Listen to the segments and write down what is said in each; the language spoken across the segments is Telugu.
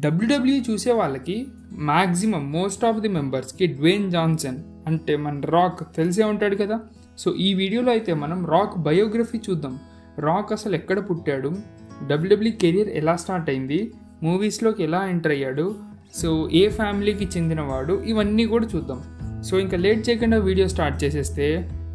డబ్ల్యూడబ్ల్యూ చూసే వాళ్ళకి మ్యాక్సిమం మోస్ట్ ఆఫ్ ది మెంబర్స్కి డ్వేన్ జాన్సన్ అంటే మన రాక్ తెలిసే ఉంటాడు కదా సో ఈ వీడియోలో అయితే మనం రాక్ బయోగ్రఫీ చూద్దాం రాక్ అసలు ఎక్కడ పుట్టాడు డబ్ల్యూడబ్ల్యూ కెరియర్ ఎలా స్టార్ట్ అయింది మూవీస్లోకి ఎలా ఎంటర్ అయ్యాడు సో ఏ ఫ్యామిలీకి చెందినవాడు ఇవన్నీ కూడా చూద్దాం సో ఇంకా లేట్ చేయకుండా వీడియో స్టార్ట్ చేసేస్తే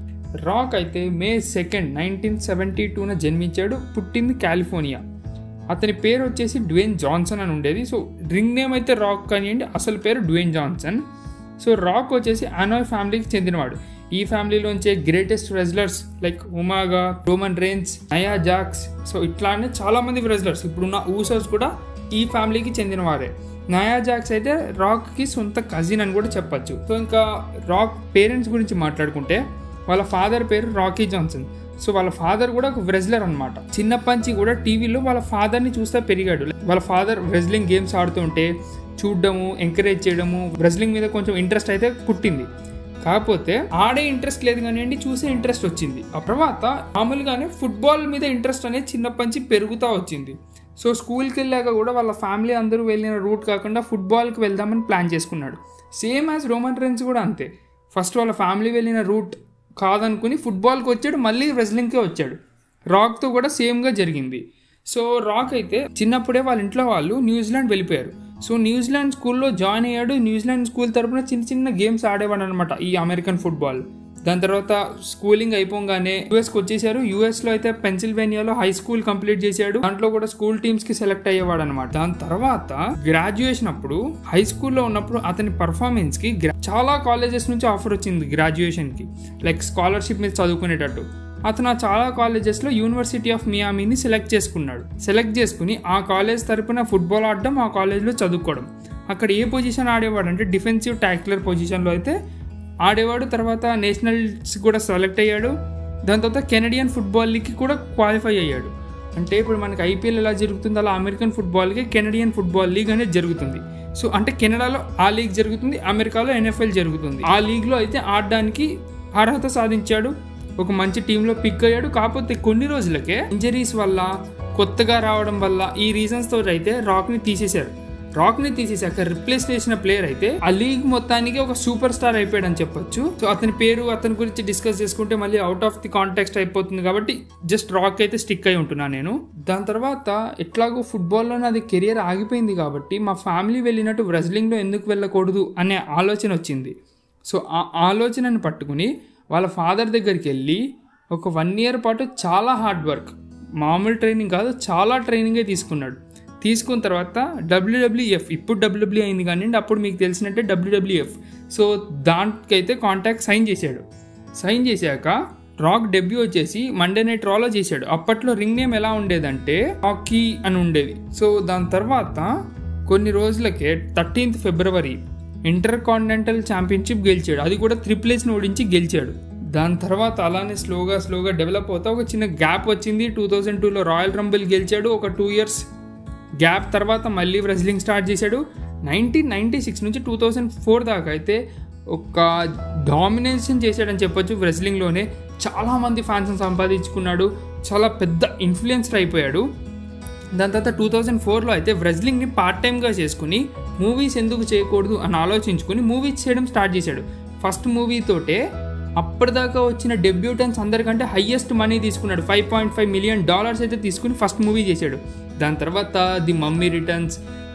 రాక్ అయితే మే సెకండ్ నైన్టీన్ సెవెంటీ టూన జన్మించాడు పుట్టింది కాలిఫోర్నియా అతని పేరు వచ్చేసి డ్వేన్ జాన్సన్ అని ఉండేది సో రింగ్ నేమ్ అయితే రాక్ కానివ్వండి అసలు పేరు డ్వేన్ జాన్సన్ సో రాక్ వచ్చేసి అనాయ్ ఫ్యామిలీకి చెందినవాడు ఈ ఫ్యామిలీలోంచే greatest wrestlers like Umaga Roman Reigns Nia Jax so ఇట్లానే చాలా మంది రెజ్లర్స్ ఇప్పుడున్న ఊసర్స్ కూడా ఈ ఫ్యామిలీకి చెందినవారే నయా జాక్స్ అయితే రాక్కి సొంత కజిన్ అని కూడా చెప్పచ్చు సో ఇంకా రాక్ పేరెంట్స్ గురించి మాట్లాడుకుంటే వాళ్ళ ఫాదర్ పేరు రాకీ జాన్సన్ సో వాళ్ళ ఫాదర్ కూడా ఒక రెజ్లర్ అనమాట చిన్నప్పటి నుంచి కూడా టీవీలో వాళ్ళ ఫాదర్ని చూస్తే పెరిగాడు వాళ్ళ ఫాదర్ రెజ్లింగ్ గేమ్స్ ఆడుతుంటే చూడడము ఎంకరేజ్ చేయడము రెజ్లింగ్ మీద కొంచెం ఇంట్రెస్ట్ అయితే పుట్టింది కాకపోతే ఆడే ఇంట్రెస్ట్ లేదు కానివ్వండి చూసే ఇంట్రెస్ట్ వచ్చింది ఆ తర్వాత మామూలుగానే ఫుట్బాల్ మీద ఇంట్రెస్ట్ అనేది చిన్నప్పటి నుంచి పెరుగుతూ వచ్చింది సో స్కూల్కి వెళ్ళాక కూడా వాళ్ళ ఫ్యామిలీ అందరూ వెళ్ళిన రూట్ కాకుండా ఫుట్బాల్కి వెళ్దామని ప్లాన్ చేసుకున్నాడు సేమ్ యాజ్ రోమన్ రెన్స్ కూడా అంతే ఫస్ట్ వాళ్ళ ఫ్యామిలీ వెళ్ళిన రూట్ కాదనుకుని ఫుట్బాల్కి వచ్చాడు మళ్ళీ రెజ్లింగ్కే వచ్చాడు రాక్తో కూడా సేమ్గా జరిగింది సో రాక్ అయితే చిన్నప్పుడే వాళ్ళ ఇంట్లో వాళ్ళు న్యూజిలాండ్ వెళ్ళిపోయారు సో న్యూజిలాండ్ స్కూల్లో జాయిన్ అయ్యాడు న్యూజిలాండ్ స్కూల్ తరపున చిన్న చిన్న గేమ్స్ ఆడేవాడు అనమాట ఈ అమెరికన్ ఫుట్బాల్ దాని తర్వాత స్కూలింగ్ అయిపోగానే యూఎస్కి వచ్చేసారు యూఎస్లో అయితే పెన్సిల్వేనియాలో హై స్కూల్ కంప్లీట్ చేశాడు దాంట్లో కూడా స్కూల్ టీమ్స్ కి సెలెక్ట్ అయ్యేవాడు అనమాట దాని తర్వాత గ్రాడ్యుయేషన్ అప్పుడు హై స్కూల్లో ఉన్నప్పుడు అతని పర్ఫార్మెన్స్ కి చాలా కాలేజెస్ నుంచి ఆఫర్ వచ్చింది గ్రాడ్యుయేషన్ కి లైక్ స్కాలర్షిప్ మీద చదువుకునేటట్టు అతను ఆ చాలా కాలేజెస్లో యూనివర్సిటీ ఆఫ్ మియామీని సెలెక్ట్ చేసుకున్నాడు సెలెక్ట్ చేసుకుని ఆ కాలేజ్ తరపున ఫుట్బాల్ ఆడడం ఆ కాలేజ్లో చదువుకోవడం అక్కడ ఏ పొజిషన్ ఆడేవాడు అంటే డిఫెన్సివ్ ట్యాక్లర్ పొజిషన్లో అయితే ఆడేవాడు తర్వాత నేషనల్స్ కూడా సెలెక్ట్ అయ్యాడు దాని తర్వాత కెనడియన్ ఫుట్బాల్ లీగ్కి కూడా క్వాలిఫై అయ్యాడు అంటే ఇప్పుడు మనకి ఐపీఎల్ ఎలా జరుగుతుంది అలా అమెరికన్ ఫుట్బాల్కి కెనడియన్ ఫుట్బాల్ లీగ్ అనేది జరుగుతుంది సో అంటే కెనడాలో ఆ లీగ్ జరుగుతుంది అమెరికాలో ఎన్ఎఫ్ఎల్ జరుగుతుంది ఆ లీగ్లో అయితే ఆడడానికి అర్హత సాధించాడు ఒక మంచి టీంలో పిక్ అయ్యాడు కాకపోతే కొన్ని రోజులకే ఇంజరీస్ వల్ల కొత్తగా రావడం వల్ల ఈ రీజన్స్ తో అయితే రాక్ని తీసేశారు రాక్ని తీసేసాక రిప్లేస్ చేసిన ప్లేయర్ అయితే ఆ లీగ్ మొత్తానికి ఒక సూపర్ స్టార్ అయిపోయాడు అని చెప్పొచ్చు సో అతని పేరు అతని గురించి డిస్కస్ చేసుకుంటే మళ్ళీ అవుట్ ఆఫ్ ది కాంటెక్స్ట్ అయిపోతుంది కాబట్టి జస్ట్ రాక్ అయితే స్టిక్ అయి ఉంటున్నా నేను దాని తర్వాత ఎట్లాగో ఫుట్బాల్లో నాది కెరియర్ ఆగిపోయింది కాబట్టి మా ఫ్యామిలీ వెళ్ళినట్టు రెజ్లింగ్లో ఎందుకు వెళ్ళకూడదు అనే ఆలోచన వచ్చింది సో ఆ ఆలోచనను పట్టుకుని వాళ్ళ ఫాదర్ దగ్గరికి వెళ్ళి ఒక వన్ ఇయర్ పాటు చాలా హార్డ్ వర్క్ మామూలు ట్రైనింగ్ కాదు చాలా ట్రైనింగే తీసుకున్నాడు తీసుకున్న తర్వాత డబ్ల్యూడబ్ల్యూఎఫ్ ఇప్పుడు డబ్ల్యూడబ్ల్యూ అయింది కానీ అప్పుడు మీకు తెలిసినట్టే డబ్ల్యూడబ్ల్యూఎఫ్ సో దానికైతే కాంటాక్ట్ సైన్ చేశాడు సైన్ చేశాక రాక్ డెబ్యూ వచ్చేసి మండే నైట్ రాలో చేశాడు అప్పట్లో రింగ్ నేమ్ ఎలా ఉండేదంటే హాకీ అని ఉండేది సో దాని తర్వాత కొన్ని రోజులకే thirteenth February intercontinental championship గెలిచాడు అది కూడా త్రిప్లేస్ని ఓడించి గెలిచాడు దాని తర్వాత అలానే స్లోగా స్లోగా డెవలప్ అవుతా ఒక చిన్న గ్యాప్ వచ్చింది టూ థౌజండ్ టూలో రాయల్ రంబుల్ గెలిచాడు ఒక టూ ఇయర్స్ గ్యాప్ తర్వాత మళ్ళీ రెజ్లింగ్ స్టార్ట్ చేశాడు నైన్టీన్ నైన్టీ సిక్స్ నుంచి టూ థౌజండ్ ఫోర్ దాకా అయితే ఒక డామినేషన్ చేశాడని చెప్పొచ్చు రెజ్లింగ్లోనే చాలామంది ఫ్యాన్స్ని సంపాదించుకున్నాడు చాలా పెద్ద ఇన్ఫ్లుయెన్సర్ అయిపోయాడు దాని తర్వాత టూ థౌజండ్ ఫోర్లో అయితే రెజ్లింగ్ని పార్ట్ టైమ్గా చేసుకుని మూవీస్ ఎందుకు చేయకూడదు అని ఆలోచించుకుని మూవీస్ చేయడం స్టార్ట్ చేశాడు ఫస్ట్ మూవీతోటే అప్పటిదాకా వచ్చిన డెబ్యూటెన్స్ అందరికంటే హయ్యెస్ట్ మనీ తీసుకున్నాడు five point five million dollars అయితే తీసుకుని ఫస్ట్ మూవీ చేశాడు దాని తర్వాత the Mummy Returns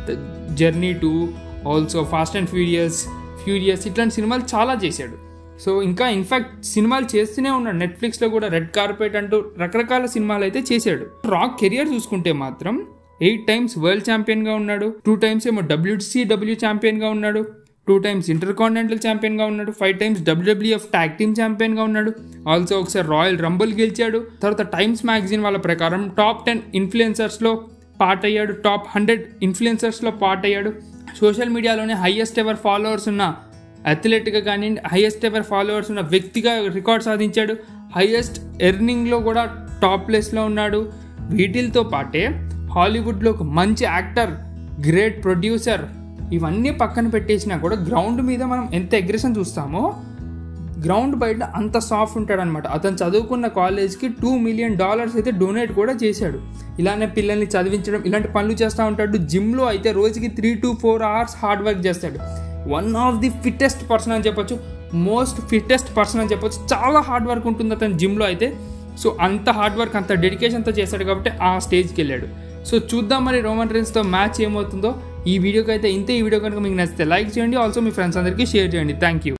Journey to also Fast and Furious Furious ఇట్లాంటి సినిమాలు చాలా చేశాడు సో ఇంకా ఇన్ఫాక్ట్ సినిమాలు చేస్తూనే ఉన్నాడు నెట్ఫ్లిక్స్లో కూడా రెడ్ కార్పెట్ అంటూ రకరకాల సినిమాలు అయితే చేశాడు రాక్ కెరియర్ చూసుకుంటే మాత్రం ఎయిట్ టైమ్స్ వరల్డ్ ఛాంపియన్గా ఉన్నాడు టూ టైమ్స్ ఏమో డబ్ల్యూసీడబ్ల్యూ ఛాంపియన్గా ఉన్నాడు టూ టైమ్స్ ఇంటర్ కాంటినెంటల్ ఛాంపియన్గా ఉన్నాడు five times WWF tag team ఛాంపియన్గా ఉన్నాడు ఆల్సో ఒకసారి రాయల్ రంబుల్ గెలిచాడు తర్వాత టైమ్స్ మ్యాగజైన్ వాళ్ళ ప్రకారం టాప్ టెన్ ఇన్ఫ్లుయెన్సర్స్లో పార్ట్ అయ్యాడు టాప్ హండ్రెడ్ ఇన్ఫ్లుయెన్సర్స్లో పార్ట్ అయ్యాడు సోషల్ మీడియాలోనే హైయెస్ట్ ఎవర్ ఫాలోవర్స్ ఉన్న అథ్లెట్గా కానీ హైయెస్ట్ ఎవర్ ఫాలోవర్స్ ఉన్న వ్యక్తిగా రికార్డ్ సాధించాడు హైయెస్ట్ ఎర్నింగ్లో కూడా టాప్ ప్లేస్లో ఉన్నాడు వీటితో పాటే హాలీవుడ్లో ఒక మంచి యాక్టర్ గ్రేట్ ప్రొడ్యూసర్ ఇవన్నీ పక్కన పెట్టేసినా కూడా గ్రౌండ్ మీద మనం ఎంత అగ్రెషన్ చూస్తామో గ్రౌండ్ బయట అంత సాఫ్ట్ ఉంటాడనమాట అతను చదువుకున్న కాలేజ్కి టూ మిలియన్ డాలర్స్ అయితే డొనేట్ కూడా చేశాడు ఇలానే పిల్లల్ని చదివించడం ఇలాంటి పనులు చేస్తూ ఉంటాడు జిమ్లో అయితే రోజుకి three to four hours hard work చేస్తాడు one of the fittest person అని చెప్పొచ్చు మోస్ట్ ఫిట్టెస్ట్ పర్సన్ అని చెప్పొచ్చు చాలా హార్డ్ వర్క్ ఉంటుంది అతను జిమ్లో అయితే సో అంత హార్డ్ వర్క్ అంత డెడికేషన్తో చేశాడు కాబట్టి ఆ స్టేజ్కి వెళ్ళాడు సో చూద్దాం మరి రోమన్ రేన్స్తో మ్యాచ్ ఏమవుతుందో ఈ వీడియోకి అయితే ఇంతే ఈ వీడియో కనుక మీకు నచ్చితే లైక్ చేయండి ఆల్సో మీ ఫ్రెండ్స్ అందరికీ షేర్ చేయండి థ్యాంక్ యూ